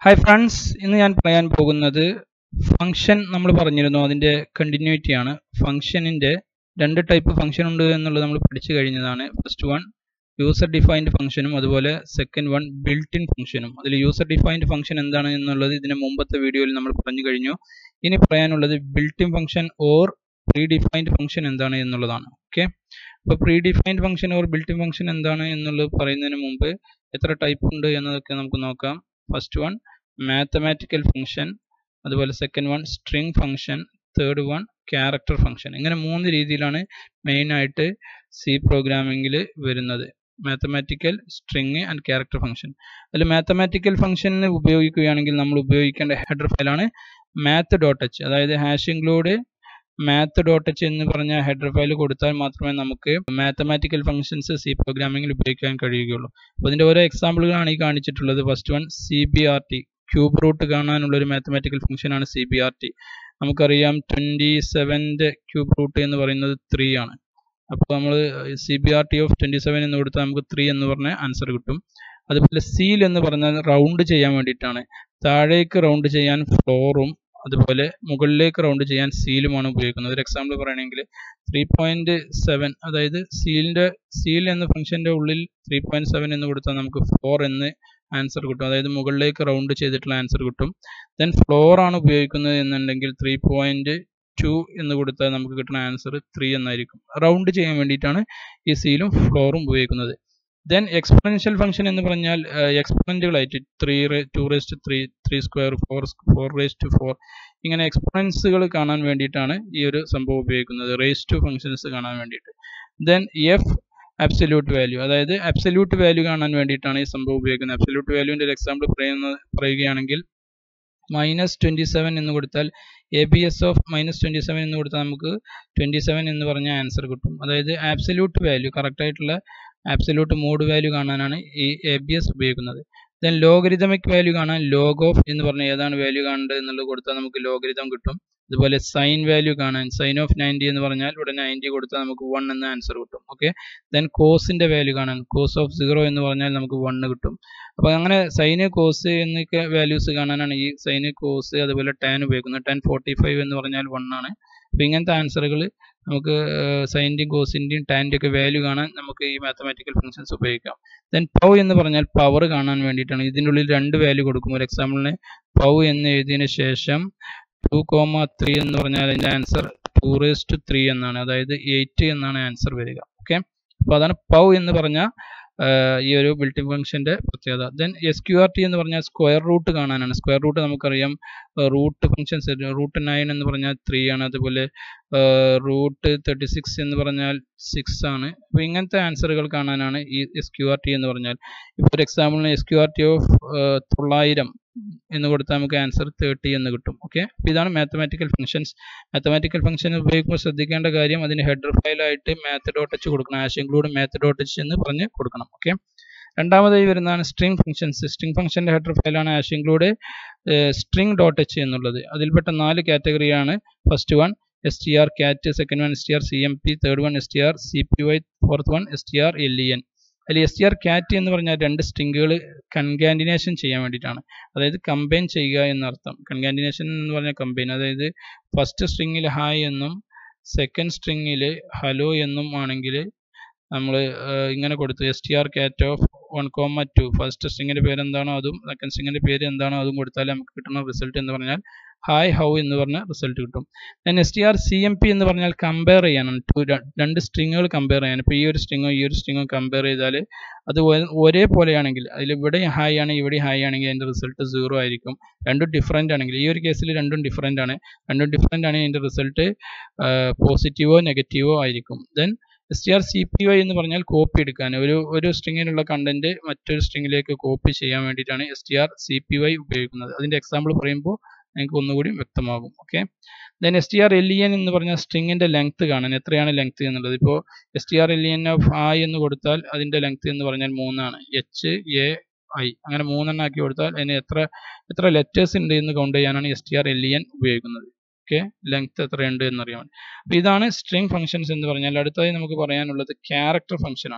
hi friends ഇന്ന് ഞാൻ പറയാൻ പോകുന്നത് ഫംഗ്ഷൻ നമ്മൾ പറഞ്ഞിരുന്നു അതിൻ്റെ കണ്ടിന്യൂറ്റി ആണ് ഫംഗ്ഷനിൻ്റെ രണ്ട് ടൈപ്പ് ഫംഗ്ഷൻ ഉണ്ട് എന്നുള്ളത് നമ്മൾ പഠിച്ചു കഴിഞ്ഞതാണ് ഫസ്റ്റ് വൺ യൂസർ ഡിഫൈൻഡ് ഫംഗ്ഷനും അതുപോലെ സെക്കൻഡ് വൺ ബിൽറ്റ് ഇൻ ഫംഗ്ഷനും അതിൽ യൂസർ ഡിഫൈൻഡ് ഫംഗ്ഷൻ എന്താണ് എന്നുള്ളത് ഇതിന് മുമ്പത്തെ വീഡിയോയിൽ നമ്മൾ പറഞ്ഞു കഴിഞ്ഞു ഇനി പറയാനുള്ളത് built in function or predefined function എന്താണ് എന്നുള്ളതാണ് ഓക്കെ അപ്പോൾ predefined function or built in function എന്താണ് എന്നുള്ളത് പറയുന്നതിന് മുമ്പ് എത്ര ടൈപ്പ് ഉണ്ട് എന്നതൊക്കെ നമുക്ക് നോക്കാം ഫസ്റ്റ് വൺ മാത്തമാറ്റിക്കൽ ഫംഗ്ഷൻ അതുപോലെ second one string function third one character function ഇങ്ങനെ മൂന്ന് രീതിയിലാണ് മെയിനായിട്ട് സി പ്രോഗ്രാമിങ്ങിൽ വരുന്നത് mathematical string and character function അതിൽ മാത്തമാറ്റിക്കൽ ഫംഗ്ഷന് ഉപയോഗിക്കുകയാണെങ്കിൽ നമ്മൾ ഉപയോഗിക്കേണ്ട ഹെഡർ ഫയലാണ് മാത്ത് ഡോട്ട് എച്ച് അതായത് hash include math dot H എന്ന് പറഞ്ഞ ഹെഡർ ഫയൽ കൊടുത്താൽ മാത്രമേ നമുക്ക് മാത്തമാറ്റിക്കൽ ഫംഗ്ഷൻസ് സി പ്രോഗ്രാമിങ്ങിൽ ഉപയോഗിക്കാൻ കഴിയുകയുള്ളൂ അപ്പോൾ ഇതിൻ്റെ ഓരോ എക്സാമ്പിളുകളാണ് ഈ കാണിച്ചിട്ടുള്ളത് first one C B R T cube root കാണാനുള്ള ഒരു മാത്തമാറ്റിക്കൽ ഫംഗ്ഷനാണ് സി ബി ആർ ടി നമുക്കറിയാം ട്വൻറ്റി സെവൻ്റെ ക്യൂബ് റൂട്ട് എന്ന് പറയുന്നത് ത്രീ ആണ് അപ്പോൾ നമ്മൾ C B R T of twenty seven എന്ന് കൊടുത്താൽ നമുക്ക് ത്രീ എന്ന് പറഞ്ഞ ആൻസർ കിട്ടും അതുപോലെ സീൽ എന്ന് പറഞ്ഞാൽ റൗണ്ട് ചെയ്യാൻ വേണ്ടിയിട്ടാണ് താഴേക്ക് റൗണ്ട് ചെയ്യാൻ ഫ്ലോറും അതുപോലെ മുകളിലേക്ക് റൗണ്ട് ചെയ്യാൻ സീലുമാണ് ഉപയോഗിക്കുന്നത് ഒരു എക്സാമ്പിൾ പറയുകയാണെങ്കിൽ ത്രീ പോയിന്റ് സെവൻ അതായത് സീലിൻ്റെ സീൽ എന്ന ഫംഗ്ഷൻ്റെ ഉള്ളിൽ ത്രീ പോയിന്റ് സെവൻ എന്ന് കൊടുത്താൽ നമുക്ക് ഫോർ എന്ന് ആൻസർ കിട്ടും അതായത് മുകളിലേക്ക് റൗണ്ട് ചെയ്തിട്ടുള്ള ആൻസർ കിട്ടും ദെൻ ഫ്ലോർ ആണ് ഉപയോഗിക്കുന്നത് എന്നുണ്ടെങ്കിൽ ത്രീ പോയിന്റ് ടു എന്ന് കൊടുത്താൽ നമുക്ക് കിട്ടുന്ന ആൻസർ ത്രീ എന്നായിരിക്കും റൗണ്ട് ചെയ്യാൻ വേണ്ടിയിട്ടാണ് ഈ സീലും ഫ്ലോറും ഉപയോഗിക്കുന്നത് ദെൻ എക്സ്പൊണൻഷ്യൽ ഫംഗ്ഷൻ എന്ന് പറഞ്ഞാൽ എക്സ്പൊണൻറ്റുകളായിട്ട് three to raised three three square four four raise to four ഇങ്ങനെ എക്സ്പൊണൻസുകൾ കാണാൻ വേണ്ടിയിട്ടാണ് ഈ ഒരു സംഭവം ഉപയോഗിക്കുന്നത് റേസ് ടു ഫംഗ്ഷൻസ് കാണാൻ വേണ്ടിയിട്ട് ദെൻ എഫ് അബ്സല്യൂട്ട് വാല്യൂ അതായത് അബ്സല്യൂട്ട് വാല്യൂ കാണാൻ വേണ്ടിയിട്ടാണ് ഈ സംഭവം ഉപയോഗിക്കുന്നത് അബ്സല്യൂട്ട് വാല്യൂവിൻ്റെ ഒരു എക്സാമ്പിൾ പറയുന്നത് പറയുകയാണെങ്കിൽ മൈനസ് ട്വൻറ്റി സെവൻ എന്ന് കൊടുത്താൽ A B S of minus twenty seven എന്ന് കൊടുത്താൽ നമുക്ക് ട്വൻറ്റി സെവൻ എന്ന് പറഞ്ഞ ആൻസർ കിട്ടും അതായത് ആബ്സല്യൂട്ട് വാല്യൂ കറക്റ്റായിട്ടുള്ള ആബ്സല്യൂട്ട് മോഡ് വാല്യൂ കാണാനാണ് ഈ എ ബി എസ് ഉപയോഗിക്കുന്നത് ദെൻ ലോഗരിതമിക് വാല്യൂ കാണാൻ ലോഗ് ഓഫ് എന്ന് പറഞ്ഞ ഏതാണ് വാല്യൂ കാണേണ്ടത് എന്നുള്ളത് കൊടുത്താൽ നമുക്ക് ലോഗരിതം കിട്ടും അതുപോലെ സൈൻ വാല്യൂ കാണാൻ സൈൻ ഓഫ് നയൻറ്റി എന്ന് പറഞ്ഞാൽ ഇവിടെ നയൻറ്റി കൊടുത്താൽ നമുക്ക് വൺ എന്ന ആൻസർ കിട്ടും ഓക്കെ ദെൻ കോസിൻ്റെ വാല്യൂ കാണാൻ കോസ് ഓഫ് സീറോ എന്ന് പറഞ്ഞാൽ നമുക്ക് വണ്ണ് കിട്ടും അപ്പോൾ അങ്ങനെ സൈന് കോസ് എന്നൊക്കെ വാല്യൂസ് കാണാനാണ് ഈ സൈന് കോസ് അതുപോലെ ടാൻ ഉപയോഗിക്കുന്നത് ടെൻ ഫോർട്ടി ഫൈവ് എന്ന് പറഞ്ഞാൽ വൺ ആണ് അപ്പോൾ ഇങ്ങനത്തെ ആൻസറുകൾ നമുക്ക് സൈൻ്റെയും കോസിൻ്റെയും ടാൻ്റെ ഒക്കെ വാല്യൂ കാണാൻ നമുക്ക് ഈ മാത്തമാറ്റിക്കൽ ഫംഗ്ഷൻസ് ഉപയോഗിക്കാം ദെൻ പൗ എന്ന് പറഞ്ഞാൽ പവർ കാണാൻ വേണ്ടിയിട്ടാണ് ഇതിൻ്റെ ഉള്ളിൽ രണ്ട് വാല്യൂ കൊടുക്കും ഒരു എക്സാമ്പിളിന് പൗ എന്ന് എഴുതിയതിന് ശേഷം ടു കോമ ത്രീ എന്ന് പറഞ്ഞാൽ അതിൻ്റെ ആൻസർ ടു റേസ്റ്റ് ത്രീ എന്നാണ് അതായത് എയ്റ്റ് എന്നാണ് ആൻസർ വരിക ഓക്കെ അപ്പോൾ അതാണ് പൗ എന്ന് പറഞ്ഞ ഈ ഒരു ബിൽറ്റിംഗ് ഫംഗ്ഷൻ്റെ പ്രത്യേകത then S Q R T എന്ന് പറഞ്ഞാൽ സ്ക്വയർ റൂട്ട് കാണാനാണ് സ്ക്വയർ റൂട്ട് നമുക്കറിയാം റൂട്ട് ഫംഗ്ഷൻസ് റൂട്ട് നയൻ എന്ന് പറഞ്ഞാൽ ത്രീ ആണ് അതുപോലെ റൂട്ട് തേർട്ടി സിക്സ് എന്ന് പറഞ്ഞാൽ സിക്സ് ആണ് അപ്പോൾ ഇങ്ങനത്തെ ആൻസറുകൾ കാണാനാണ് ഈ എസ് ക്യു ആർ ടി എന്ന് പറഞ്ഞാൽ ഇപ്പോൾ ഒരു എക്സാമ്പിളിന് S Q R T of തൊള്ളായിരം എന്ന് കൊടുത്താൽ നമുക്ക് ആൻസർ തേർട്ടി എന്ന് കിട്ടും ഓക്കെ അപ്പോൾ ഇതാണ് മാത്തമാറ്റിക്കൽ ഫംഗ്ഷൻസ് മാത്തമാറ്റിക്കൽ ഫംഗ്ഷൻ ഉപയോഗിക്കുമ്പോൾ ശ്രദ്ധിക്കേണ്ട കാര്യം അതിന് ഹെഡർ ഫയലായിട്ട് മാത്ത് ഡോട്ട് എച്ച് കൊടുക്കണം hash include math dot H എന്ന് പറഞ്ഞ് കൊടുക്കണം ഓക്കെ രണ്ടാമതായി വരുന്നതാണ് സ്ട്രിംഗ് ഫംഗ്ഷൻസ് സ്ട്രിംഗ് ഫംഗ്ഷൻ്റെ ഹെഡർ ഫയലാണ് hash include string dot H എന്നുള്ളത് അതിൽപ്പെട്ട നാല് കാറ്റഗറിയാണ് first one S T R cat second one S T R C M P third one S T R C P Y fourth one S T R L E N അതിൽ S T R കാറ്റ് എന്ന് പറഞ്ഞാൽ രണ്ട് സ്ട്രിങ്ങുകൾ കൺകാൻഡിനേഷൻ ചെയ്യാൻ വേണ്ടിയിട്ടാണ് അതായത് combine ചെയ്യുക എന്നർത്ഥം കൺകാൻഡിനേഷൻ എന്ന് പറഞ്ഞാൽ കമ്പൈൻ അതായത് ഫസ്റ്റ് സ്ട്രിങ്ങിൽ ഹായ് എന്നും സെക്കൻഡ് സ്ട്രിങ്ങിൽ ഹലോ എന്നും ആണെങ്കിൽ നമ്മൾ ഇങ്ങനെ കൊടുത്തു S T R cat of one comma two first സ്ട്രിങ്ങിൻ്റെ പേര് എന്താണോ അതും സെക്കൻഡ് സ്ട്രിങ്ങിൻ്റെ പേര് എന്താണോ അതും കൊടുത്താൽ നമുക്ക് കിട്ടുന്ന റിസൾട്ട് എന്ന് പറഞ്ഞാൽ ഹായ് ഹൗ എന്ന് പറഞ്ഞ റിസൾട്ട് കിട്ടും then S T R C M P എന്ന് പറഞ്ഞാൽ കമ്പയർ ചെയ്യാനാണ് ടു രണ്ട് സ്ട്രിങ്ങുകൾ കമ്പയർ ചെയ്യാൻ ഇപ്പോൾ ഈ ഒരു സ്ട്രിങ്ങും ഈ ഒരു സ്ട്രിങ്ങും കമ്പയർ ചെയ്താൽ അത് ഒരേപോലെയാണെങ്കിൽ അതിൽ ഇവിടെ ഹായ് ആണ് ഇവിടെ ഹായ് ആണെങ്കിൽ അതിൻ്റെ റിസൾട്ട് സീറോ ആയിരിക്കും രണ്ടും ഡിഫറൻ്റ് ആണെങ്കിൽ ഈ ഒരു കേസിൽ രണ്ടും ഡിഫറൻ്റ് ആണ് രണ്ടും ഡിഫറൻ്റ് ആണെങ്കിൽ അതിൻ്റെ റിസൾട്ട് പോസിറ്റീവോ നെഗറ്റീവോ ആയിരിക്കും then S T R C P Y എന്ന് പറഞ്ഞാൽ കോപ്പി എടുക്കാൻ ഒരു ഒരു സ്ട്രിങ്ങിലുള്ള കണ്ടന്റ് മറ്റൊരു സ്ട്രിങ്ങിലേക്ക് കോപ്പി ചെയ്യാൻ വേണ്ടിയിട്ടാണ് S T R C P Y ഉപയോഗിക്കുന്നത് അതിൻ്റെ എക്സാമ്പിൾ പറയുമ്പോൾ നിങ്ങൾക്ക് ഒന്നുകൂടി വ്യക്തമാകും okay then S T R L E N എന്ന് പറഞ്ഞാൽ സ്ട്രിങ്ങിൻ്റെ ലെങ്ത് കാണാൻ എത്രയാണ് ലെങ്ത് എന്നുള്ളത് ഇപ്പോൾ S T R L E N of I എന്ന് കൊടുത്താൽ അതിൻ്റെ ലെങ്ത് എന്ന് പറഞ്ഞാൽ മൂന്നാണ് എച്ച് എ ഐ അങ്ങനെ മൂന്നെണ്ണം ആക്കി കൊടുത്താൽ അതിന് എത്ര എത്ര ലെറ്റേഴ്സ് ഉണ്ട് എന്ന് കൗണ്ട് ചെയ്യാനാണ് S T R L E N ഉപയോഗിക്കുന്നത് ഓക്കെ ലെങ്ത് എത്രയുണ്ട് എന്നറിയാൻ അപ്പോൾ ഇതാണ് സ്ട്രിംഗ് ഫംഗ്ഷൻസ് എന്ന് പറഞ്ഞാൽ അടുത്തതായി നമുക്ക് പറയാനുള്ളത് ക്യാരക്ടർ ഫംഗ്ഷൻ ആണ്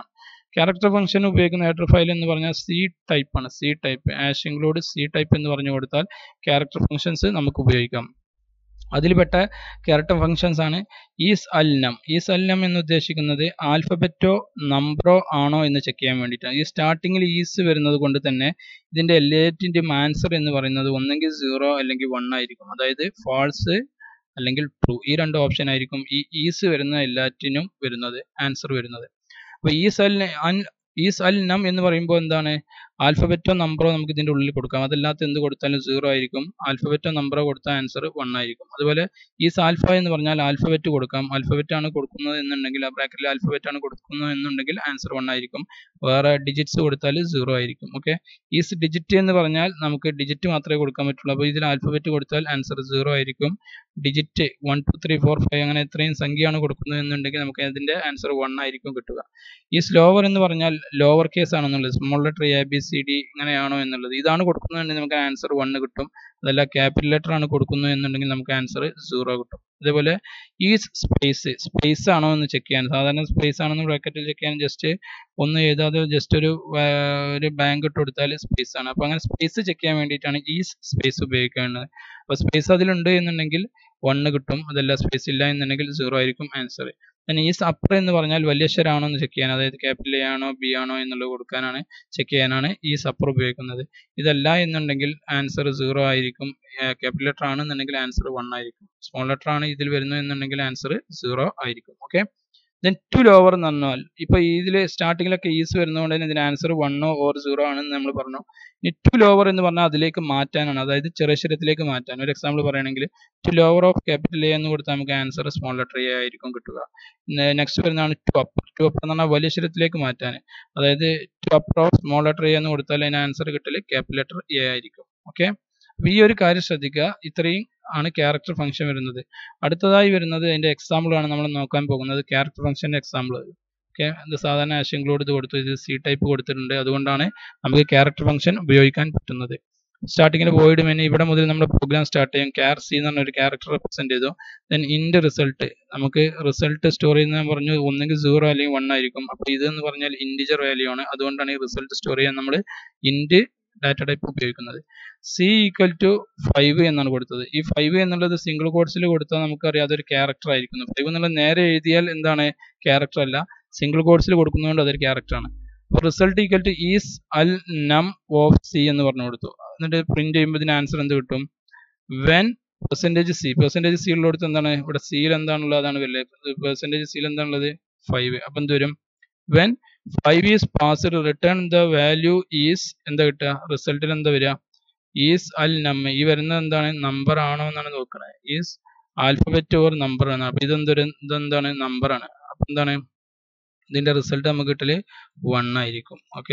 ക്യാരക്ടർ ഫംഗ്ഷൻ ഉപയോഗിക്കുന്ന ഹെഡർ ഫയൽ എന്ന് പറഞ്ഞാൽ സി ടൈപ്പ് ആണ് C type hash include C type എന്ന് പറഞ്ഞു കൊടുത്താൽ ക്യാരക്ടർ ഫംഗ്ഷൻസ് നമുക്ക് ഉപയോഗിക്കാം അതിൽപ്പെട്ട ക്യാരക്ടർ ഫംഗ്ഷൻസ് ആണ് ഈസ് അൽനം ഈസ് അൽനം എന്ന് ഉദ്ദേശിക്കുന്നത് ആൽഫബറ്റോ നമ്പറോ ആണോ എന്ന് ചെക്ക് ചെയ്യാൻ വേണ്ടിയിട്ടാണ് ഈ സ്റ്റാർട്ടിങ്ങിൽ ഈസ് വരുന്നത് കൊണ്ട് തന്നെ ഇതിന്റെ എല്ലാറ്റിൻ്റെയും ആൻസർ എന്ന് പറയുന്നത് ഒന്നെങ്കിൽ സീറോ അല്ലെങ്കിൽ വൺ ആയിരിക്കും അതായത് ഫാൾസ് അല്ലെങ്കിൽ ട്രൂ ഈ രണ്ട് ഓപ്ഷൻ ആയിരിക്കും ഈ ഈസ് വരുന്ന എല്ലാറ്റിനും വരുന്നത് ആൻസർ വരുന്നത് അപ്പോൾ ഈസ് അൽ ഈസ് അൽ നം എന്ന് പറയുമ്പോൾ എന്താണ് ആൽഫബറ്റോ നമ്പറോ നമുക്ക് ഇതിന്റെ ഉള്ളിൽ കൊടുക്കാം അതല്ലാത്ത എന്ത് കൊടുത്താലും സീറോ ആയിരിക്കും ആൽഫബറ്റോ നമ്പറോ കൊടുത്താൽ ആൻസർ വൺ ആയിരിക്കും അതുപോലെ ഈസ് ആൽഫ എന്ന് പറഞ്ഞാൽ ആൽഫബറ്റ് കൊടുക്കാം ആൽഫബറ്റ് ആണ് കൊടുക്കുന്നത് എന്നുണ്ടെങ്കിൽ ആ ബ്രാക്കറ്റിൽ ആൽഫബറ്റ് ആണ് കൊടുക്കുന്നത് എന്നുണ്ടെങ്കിൽ ആൻസർ വൺ ആയിരിക്കും വേറെ ഡിജിറ്റ്സ് കൊടുത്താൽ സീറോ ആയിരിക്കും ഓക്കെ ഈസ് ഡിജിറ്റ് എന്ന് പറഞ്ഞാൽ നമുക്ക് ഡിജിറ്റ് മാത്രമേ കൊടുക്കാൻ പറ്റുള്ളൂ അപ്പോൾ ഇതിൽ ആൽഫബറ്റ് കൊടുത്താൽ ആൻസർ സീറോ ആയിരിക്കും digit one two three four five അങ്ങനെ എത്രയും സംഖ്യയാണ് കൊടുക്കുന്നത് എന്നുണ്ടെങ്കിൽ നമുക്ക് അതിന്റെ ആൻസർ വൺ ആയിരിക്കും കിട്ടുക ഈ സ്ലോവർ എന്ന് പറഞ്ഞാൽ ലോവർ കേസ് ആണെന്നുള്ളത് small letter A B C D ഇങ്ങനെയാണോ എന്നുള്ളത് ഇതാണ് കൊടുക്കുന്നതെങ്കിൽ നമുക്ക് ആൻസർ വണ്ണ് കിട്ടും അതല്ല ക്യാപിറ്റൽ ലെറ്റർ ആണ് കൊടുക്കുന്നത് എന്നുണ്ടെങ്കിൽ നമുക്ക് ആൻസർ സീറോ കിട്ടും അതേപോലെ ഈ സ്പേസ് സ്പേസ് ആണോ എന്ന് ചെക്ക് ചെയ്യാൻ സാധാരണ സ്പേസ് ആണെന്ന് ബ്രാക്കറ്റിൽ ചെക്ക് ചെയ്യാൻ ജസ്റ്റ് ഒന്നും എഴുതാതെ ജസ്റ്റ് ഒരു ഒരു ബാങ്ക് ഇട്ട് കൊടുത്താൽ സ്പേസ് ആണ് അപ്പോൾ അങ്ങനെ സ്പേസ് ചെക്ക് ചെയ്യാൻ വേണ്ടിയിട്ടാണ് ഈ സ്പേസ് ഉപയോഗിക്കേണ്ടത് അപ്പോൾ സ്പേസ് അതിലുണ്ട് എന്നുണ്ടെങ്കിൽ വണ്ണ് കിട്ടും അതല്ല സ്പേസ് ഇല്ല എന്നുണ്ടെങ്കിൽ സീറോ ആയിരിക്കും ആൻസർ then ഈസ് അപ്പർ എന്ന് പറഞ്ഞാൽ വലിയ അക്ഷരമാണോ എന്ന് ചെക്ക് ചെയ്യാൻ അതായത് ക്യാപിറ്റൽ എ ആണോ ബി ആണോ എന്നുള്ളത് കൊടുക്കാനാണ് ചെക്ക് ചെയ്യാനാണ് ഈസ് അപ്പർ ഉപയോഗിക്കുന്നത് ഇതല്ല എന്നുണ്ടെങ്കിൽ ആൻസർ സീറോ ആയിരിക്കും ക്യാപിറ്റൽ ലെറ്റർ ആണെന്നുണ്ടെങ്കിൽ ആൻസർ വൺ ആയിരിക്കും സ്മോൾ ലെറ്റർ ആണ് ഇതിൽ വരുന്നത് എന്നുണ്ടെങ്കിൽ ആൻസർ സീറോ ആയിരിക്കും ഓക്കെ ദെൻ ടു ലോവർ എന്ന് പറഞ്ഞാൽ ഇപ്പൊ ഇതിൽ സ്റ്റാർട്ടിങ്ങിലൊക്കെ ഈസ് വരുന്നതുകൊണ്ട് തന്നെ ഇതിന് ആൻസർ വണ്ണോ ഓർ സീറോ ആണെന്ന് നമ്മൾ പറഞ്ഞു ഇനി ടു ലോവർ എന്ന് പറഞ്ഞാൽ അതിലേക്ക് മാറ്റാനാണ് അതായത് ചെറിയക്ഷരത്തിലേക്ക് മാറ്റാൻ ഒരു എക്സാമ്പിൾ പറയുകയാണെങ്കിൽ to lower of capital A എന്ന് കൊടുത്താൽ നമുക്ക് ആൻസർ സ്മോൾ ലെറ്റർ എ ആയിരിക്കും കിട്ടുക നെക്സ്റ്റ് വരുന്നതാണ് ടു അപ്പർ ടു അപ്പർ എന്ന് പറഞ്ഞാൽ വലിയ അക്ഷരത്തിലേക്ക് മാറ്റാൻ അതായത് to upper of small letter A എന്ന് കൊടുത്താൽ അതിന് ആൻസർ കിട്ടൽ ക്യാപിറ്റൽ ലെറ്റർ എ ആയിരിക്കും ഓക്കെ അപ്പോൾ ഈ ഒരു കാര്യം ശ്രദ്ധിക്കുക ഇത്രയും ആണ് ക്യാരക്ടർ ഫംഗ്ഷൻ വരുന്നത് അടുത്തതായി വരുന്നത് അതിന്റെ എക്സാമ്പിൾ ആണ് നമ്മൾ നോക്കാൻ പോകുന്നത് ക്യാരക്ടർ ഫംഗ്ഷന്റെ എക്സാമ്പിൾ ഓക്കെ ഇത് സാധാരണ ആഷ് ഇൻക്ലൂഡ് ഇത് കൊടുത്തു ഇത് സി ടൈപ്പ് കൊടുത്തിട്ടുണ്ട് അതുകൊണ്ടാണ് നമുക്ക് ക്യാരക്ടർ ഫംഗ്ഷൻ ഉപയോഗിക്കാൻ പറ്റുന്നത് സ്റ്റാർട്ടിങ്ങിൽ വോയിഡ് മെനു ഇവിടെ മുതൽ നമ്മുടെ പ്രോഗ്രാം സ്റ്റാർട്ട് ചെയ്യും ക്യാർ സി എന്ന് പറഞ്ഞ ഒരു ക്യാരക്ടർ റെപ്രസെന്റ് ചെയ്തു ദെൻ ഇൻഡ് റിസൾട്ട് നമുക്ക് റിസൾട്ട് സ്റ്റോർ ചെയ്യുന്ന പറഞ്ഞു ഒന്നെങ്കിൽ സീറോ അല്ലെങ്കിൽ വൺ ആയിരിക്കും അപ്പോൾ ഇത് എന്ന് പറഞ്ഞാൽ ഇൻഡിജർ വാല്യൂ ആണ് അതുകൊണ്ടാണ് ഈ റിസൾട്ട് സ്റ്റോർ ചെയ്യാൻ നമ്മൾ ഇൻഡ് ഡാറ്റ ടൈപ്പ് ഉപയോഗിക്കുന്നത് സി ഈക്വൽ ടു ഫൈവ് എന്നാണ് കൊടുത്തത് ഈ ഫൈവ് എന്നുള്ളത് സിംഗിൾ കോഡ്സിൽ കൊടുത്താൽ നമുക്കറിയാം അതൊരു ക്യാരക്ടർ ആയിരിക്കുന്നു ഫൈവ് എന്നുള്ളത് നേരെ എഴുതിയാൽ എന്താണ് ക്യാരക്ടർ അല്ല സിംഗിൾ കോഡ്സിൽ കൊടുക്കുന്നതുകൊണ്ട് അതൊരു ക്യാരക്ടർ ആണ് അപ്പോൾ result equal to is alnum of C എന്ന് പറഞ്ഞു കൊടുത്തു എന്നിട്ട് പ്രിന്റ് ചെയ്യുമ്പോൾ ഇതിന് ആൻസർ എന്ത് കിട്ടും when percentage C percentage C ഉള്ളിടത്ത് എന്താണ് ഇവിടെ സിയിൽ എന്താണുള്ളത് അതാണ് വരില്ല പെർസെൻറ്റേജ് സിയിൽ എന്താണുള്ളത് ഫൈവ് അപ്പം എന്ത് വരും when five is passed return the value is എന്താ കിട്ടുക റിസൾട്ടിൽ എന്താ വരിക ഈസ് അൽ നമ്മ ഈ വരുന്നത് എന്താണ് നമ്പർ ആണോ എന്നാണ് നോക്കണത് ഈസ് ആൽഫബറ്റ് ഓർ നമ്പർ ആണ് അപ്പൊ ഇതെന്തൊരു ഇതെന്താണ് നമ്പർ ആണ് അപ്പൊ എന്താണ് ഇതിന്റെ റിസൾട്ട് നമുക്ക് കിട്ടല് വൺ ആയിരിക്കും ഓക്കെ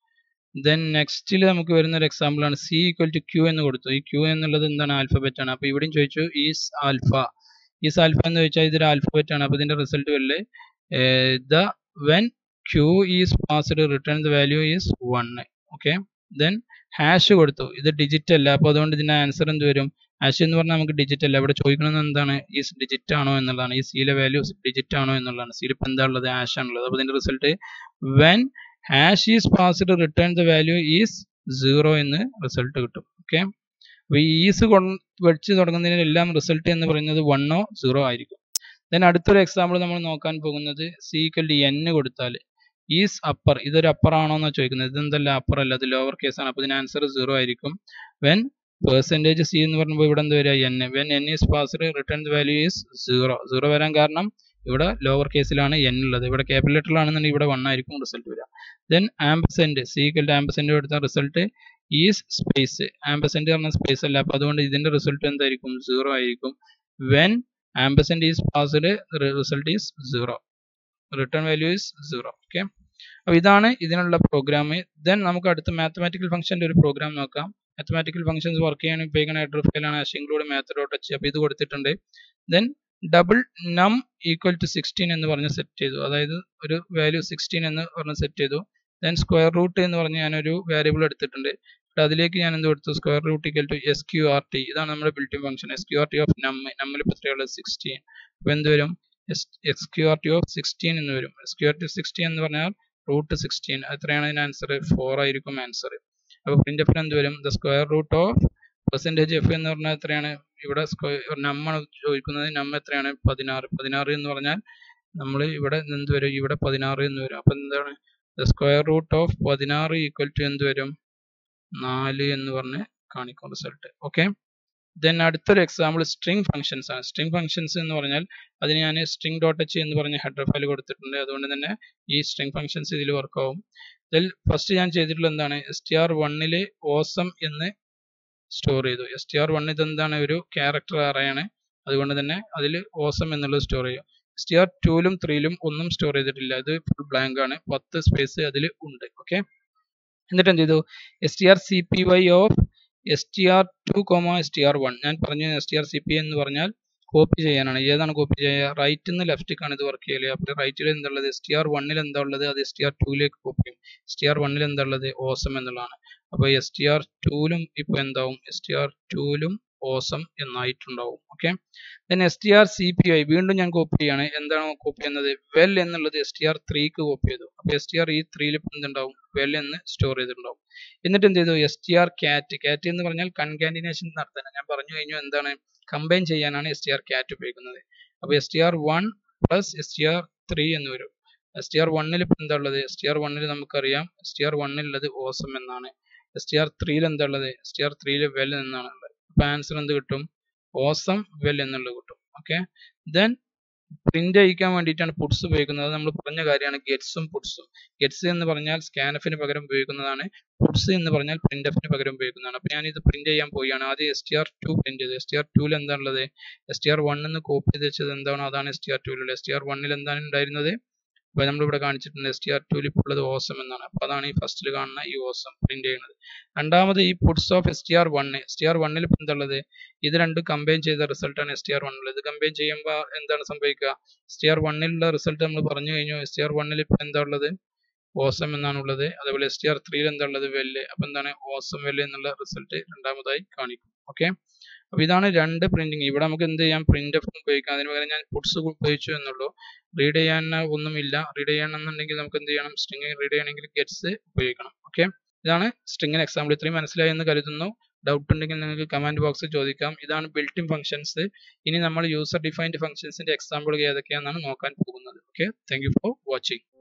ദെൻ നെക്സ്റ്റിൽ നമുക്ക് വരുന്ന ഒരു എക്സാമ്പിൾ ആണ് സി ഈക്വൽ ടു ക്യൂ എന്ന് കൊടുത്തു ഈ ക്യൂ എന്നുള്ളത് എന്താണ് ആൽഫബറ്റ് ആണ് അപ്പൊ ഇവിടെയും ചോദിച്ചു ഈസ് ആൽഫ ഈസ് ആൽഫ എന്ന് ചോദിച്ചാൽ ഇതൊരു ആൽഫബറ്റ് ആണ് അപ്പൊ ഇതിന്റെ റിസൾട്ട് വരല് the when Q is passed return the value is one okay then hash കൊടുത്തു ഇത് ഡിജിറ്റ് അല്ല അപ്പോൾ അതുകൊണ്ട് ഇതിന്റെ ആൻസർ എന്ത് വരും ഹാഷ് എന്ന് പറഞ്ഞാൽ നമുക്ക് ഡിജിറ്റ് അല്ല ഇവിടെ ചോദിക്കുന്നത് എന്താണ് ഈ ഡിജിറ്റ് ആണോ എന്നുള്ളതാണ് ഈ സിയിലെ വാല്യൂ ഡിജിറ്റ് ആണോ എന്നുള്ളതാണ് സിയിൽ ഇപ്പം എന്താ ഉള്ളത് ഹാഷ് ആണുള്ളത് അപ്പോൾ ഇതിന്റെ result when hash is passed return the value is zero എന്ന് റിസൾട്ട് കിട്ടും ഓക്കെ അപ്പോൾ ഈ ഈസ് വെച്ച് തുടങ്ങുന്നതിനെല്ലാം റിസൾട്ട് എന്ന് പറയുന്നത് വണ്ണോ സീറോ ആയിരിക്കും ദെൻ അടുത്തൊരു എക്സാമ്പിൾ നമ്മൾ നോക്കാൻ പോകുന്നത് സി ഈക്വൽ ടു എൻ കൊടുത്താൽ ഈസ് അപ്പർ ഇതൊരു അപ്പർ ആണോ എന്നാണ് ചോദിക്കുന്നത് ഇതെന്തല്ല അപ്പർ അല്ല അത് ലോവർ കേസ് ആണ് അപ്പോൾ ഇതിന് ആൻസർ സീറോ ആയിരിക്കും വെൻ പെർസെൻറ്റേജ് സി എന്ന് പറയുമ്പോൾ ഇവിടെ എന്താ വരിക N when N is passed return the value is zero zero വരാൻ കാരണം ഇവിടെ ലോവർ കേസിലാണ് എൻ ഉള്ളത് ഇവിടെ ക്യാപിറ്റൽ ലെറ്ററിലാണെന്നുണ്ടെങ്കിൽ ഇവിടെ വൺ ആയിരിക്കും റിസൾട്ട് വരിക ദെൻ ആംബസെന്റ് സീക്വൽ ആംബസെന്റ് കൊടുത്ത റിസൾട്ട് ഈസ് സ്പേസ് ആംബസെന്റ് പറഞ്ഞ സ്പേസ് അല്ല അപ്പോൾ അതുകൊണ്ട് ഇതിന്റെ റിസൾട്ട് എന്തായിരിക്കും സീറോ ആയിരിക്കും when ampersand is passed result is zero return value is zero okay അപ്പോൾ ഇതാണ് ഇതിനുള്ള പ്രോഗ്രാം ദെൻ നമുക്ക് അടുത്ത മാത്തമാറ്റിക്കൽ ഫംഗ്ഷന്റെ ഒരു പ്രോഗ്രാം നോക്കാം മാത്തമാറ്റിക്കൽ ഫംഗ്ഷൻസ് വർക്ക് ചെയ്യാൻ ഉപയോഗിക്കുന്ന ഹെഡർ ഫയലാണ് hash include math dot H അപ്പോൾ ഇത് കൊടുത്തിട്ടുണ്ട് then double num equal to sixteen എന്ന് പറഞ്ഞ് സെറ്റ് ചെയ്തു അതായത് ഒരു വാല്യൂ സിക്സ്റ്റീൻ എന്ന് പറഞ്ഞ് സെറ്റ് ചെയ്തു ദെൻ സ്ക്വയർ റൂട്ട് എന്ന് പറഞ്ഞ് ഞാനൊരു വേരിയബിൾ എടുത്തിട്ടുണ്ട് അതിലേക്ക് ഞാൻ എന്ത് കൊടുത്തു square root equal to S Q R T ഇതാണ് നമ്മുടെ built in function S Q R T of num നമ്മിൽ ഇപ്പോൾ എത്രയുള്ളത് സിക്സ്റ്റീൻ അപ്പോൾ എന്ത് വരും S Q R T of sixteen എന്ന് വരും S Q R T sixteen എന്ന് പറഞ്ഞാൽ റൂട്ട് സിക്സ്റ്റീൻ എത്രയാണ് അതിന് ആൻസർ ഫോർ ആയിരിക്കും ആൻസർ അപ്പോൾ പ്രിന്റ് എഫിന് എന്ത് വരും the square root of percentage F എന്ന് പറഞ്ഞാൽ എത്രയാണ് ഇവിടെ സ്ക്വയർ നമ്മാണ് ചോദിക്കുന്നത് നമ്മ എത്രയാണ് പതിനാറ് പതിനാറ് എന്ന് പറഞ്ഞാൽ നമ്മൾ ഇവിടെ എന്ത് വരും ഇവിടെ പതിനാറ് എന്ന് വരും അപ്പം എന്താണ് ദ സ്ക്വയർ റൂട്ട് ഓഫ് പതിനാറ് ഈക്വൽ ടു എന്ത് വരും നാല് എന്ന് പറഞ്ഞ് കാണിക്കും റിസൾട്ട് ഓക്കെ ദെൻ അടുത്തൊരു എക്സാമ്പിൾ സ്ട്രിംഗ് ഫംഗ്ഷൻസ് ആണ് സ്ട്രിംഗ് ഫംഗ്ഷൻസ് എന്ന് പറഞ്ഞാൽ അതിന് ഞാൻ സ്ട്രിംഗ് ഡോട്ട് എച്ച് എന്ന് പറഞ്ഞ ഹെഡർ ഫയൽ കൊടുത്തിട്ടുണ്ട് അതുകൊണ്ട് തന്നെ ഈ സ്ട്രിംഗ് ഫംഗ്ഷൻസ് ഇതിൽ വർക്ക് ആവും ഇതിൽ ഫസ്റ്റ് ഞാൻ ചെയ്തിട്ടുള്ള എന്താണ് എസ് ടി ആർ വണ്ണില് ഓസം എന്ന് സ്റ്റോർ ചെയ്തു എസ് ടി ആർ വൺ ഇതെന്താണ് ഒരു ക്യാരക്ടർ അറയാണ് അതുകൊണ്ട് തന്നെ അതിൽ ഓസം എന്നുള്ളത് സ്റ്റോർ ചെയ്യും എസ് ടി ആർ ടൂലും ത്രീയിലും ഒന്നും സ്റ്റോർ ചെയ്തിട്ടില്ല ഇത് ഫുൾ ബ്ലാങ്ക് ആണ് പത്ത് സ്പേസ് അതിൽ ഉണ്ട് ഓക്കെ എന്നിട്ട് എന്ത് ചെയ്തു S T R C P Y of S T R two comma S T R one ഞാൻ പറഞ്ഞു S T R C P എന്ന് പറഞ്ഞാൽ കോപ്പി ചെയ്യാനാണ് ഏതാണ് കോപ്പി ചെയ്യുക റൈറ്റ് നിന്ന് ലെഫ്റ്റിക്കാണ് ഇത് വർക്ക് ചെയ്യല് അപ്പോൾ റൈറ്റിൽ എന്തുള്ളത് എസ് ടി ആർ വണ്ണിൽ എന്താ ഉള്ളത് അത് എസ് ടി ആർ ടൂയിലേക്ക് കോപ്പി ചെയ്യും എസ് ടി ആർ വണ്ണിൽ എന്താ ഉള്ളത് ഓസം എന്നുള്ളതാണ് അപ്പോൾ എസ് ടി ആർ ടൂലും ഇപ്പോൾ എന്താവും എസ് ടി ആർ ടൂലും ഓസം എന്നായിട്ടുണ്ടാവും okay then S T R C P I വീണ്ടും ഞാൻ കോപ്പി ചെയ്യാണ് എന്താണ് കോപ്പി ചെയ്യുന്നത് വെൽ എന്നുള്ളത് എസ് ടി ആർ ത്രീക്ക് കോപ്പി ചെയ്തു അപ്പോൾ എസ് ടി ആർ ഈ ത്രീയിൽ എന്തുണ്ടാവും വെൽ എന്ന് സ്റ്റോർ ചെയ്തിട്ടുണ്ടാവും എന്നിട്ട് എന്ത് ചെയ്തു എസ് ടി ആർ കാറ്റ് കാറ്റ് എന്ന് പറഞ്ഞാൽ കൺകാന്റിനേഷൻ നടത്താൻ ഞാൻ പറഞ്ഞു കഴിഞ്ഞു എന്താണ് കമ്പൈൻ ചെയ്യാനാണ് എസ് ടി ആർ കാറ്റ് ഉപയോഗിക്കുന്നത് അപ്പോൾ S T R one plus S T R three എന്ന് വരും എസ് ടി ആർ വണ്ണിൽ ഇപ്പം എന്താ ഉള്ളത് എസ് ടി ആർ വണ്ണിൽ നമുക്കറിയാം എസ് ടി ആർ വണ്ണിലുള്ളത് ഓസം എന്നാണ് എസ് ടി ആർ ത്രീയിൽ എന്താ ഉള്ളത് എസ് ടി ആർ ത്രീയിൽ വെൽ എന്നാണ് ഉള്ളത് അപ്പോൾ ആൻസർ എന്ത് കിട്ടും ഓസം വെൽ എന്നുള്ളത് കിട്ടും ഓക്കെ ദെൻ പ്രിന്റ് അയക്കാൻ വേണ്ടിയിട്ടാണ് പുട്സ് ഉപയോഗിക്കുന്നത് നമ്മൾ പറഞ്ഞ കാര്യമാണ് ഗെറ്റ്സും പുട്സും ഗെറ്റ്സ് എന്ന് പറഞ്ഞാൽ സ്കാനഫിന് പകരം ഉപയോഗിക്കുന്നതാണ് പുട്സ് എന്ന് പറഞ്ഞാൽ പ്രിന്റ് എഫിന് പകരം ഉപയോഗിക്കുന്നതാണ് അപ്പോൾ ഞാനിത് പ്രിന്റ് ചെയ്യാൻ പോവുകയാണ് ആദ്യം S T R two print ചെയ്ത് എസ് ടി ആർ ടൂവിൽ എന്താണുള്ളത് എസ് ടി ആർ വണ്ണിൽ കോപ്പി ചെയ്ത് വെച്ചത് എന്താണോ അതാണ് എസ് ടി ആർ ടൂവിലുള്ളത് എസ് ടി ആർ വണ്ണിൽ എന്താണ് ഉണ്ടായിരുന്നത് അപ്പോൾ നമ്മളിവിടെ കാണിച്ചിട്ടുണ്ട് എസ് ടി ആർ ടൂവിൽ ഇപ്പോൾ ഉള്ളത് ഓസം എന്നാണ് അപ്പോൾ അതാണ് ഈ ഫസ്റ്റിൽ കാണുന്ന ഈ ഓസം പ്രിന്റ് ചെയ്യുന്നത് രണ്ടാമത് ഈ puts of S T R one S T R വണ്ണിൽ ഇപ്പോൾ എന്താണുള്ളത് ഇത് രണ്ടും കമ്പൈൻ ചെയ്ത റിസൾട്ടാണ് എസ് ടി ആർ വണ്ണിൽ ഇത് കമ്പൈൻ ചെയ്യുമ്പോൾ എന്താണ് സംഭവിക്കുക എസ് ടി ആർ വണ്ണിലുള്ള റിസൾട്ട് നമ്മൾ പറഞ്ഞു കഴിഞ്ഞു എസ് ടി ആർ വണ്ണിൽ ഇപ്പോൾ എന്താ ഉള്ളത് ഓസം എന്നാണ് ഉള്ളത് അതേപോലെ എസ് ടി ആർ ത്രീയിൽ എന്താ ഉള്ളത് വെല്ല് അപ്പോൾ എന്താണ് ഓസം വെല്ല് എന്നുള്ള റിസൾട്ട് രണ്ടാമതായി കാണിക്കും ഓക്കെ അപ്പോൾ ഇതാണ് രണ്ട് പ്രിന്റിങ് ഇവിടെ നമുക്ക് എന്ത് ചെയ്യാം പ്രിന്റ് എഫ് ഉപയോഗിക്കാം അതിന് പകരം ഞാൻ പുട്സ് ഉപയോഗിച്ചു എന്നുള്ളൂ റീഡ് ചെയ്യാൻ ഒന്നുമില്ല റീഡ് ചെയ്യണമെന്നുണ്ടെങ്കിൽ നമുക്ക് എന്ത് ചെയ്യണം സ്ട്രിങ് റീഡ് ചെയ്യണമെങ്കിൽ ഗെറ്റ്സ് ഉപയോഗിക്കണം ഓക്കെ ഇതാണ് സ്ട്രിങ്ങിന് എക്സാമ്പിൾ ഇത്രയും മനസ്സിലായി എന്ന് കരുതുന്നു ഡൗട്ട് ഉണ്ടെങ്കിൽ നിങ്ങൾക്ക് കമന്റ് ബോക്സിൽ ചോദിക്കാം ഇതാണ് ബിൽറ്റ് ഇൻ ഫംഗ്ഷൻസ് ഇനി നമ്മൾ യൂസർ ഡിഫൈൻഡ് ഫംഗ്ഷൻസിന്റെ എക്സാമ്പിൾ ഏതൊക്കെയാണെന്നാണ് നോക്കാൻ പോകുന്നത് okay thank you for watching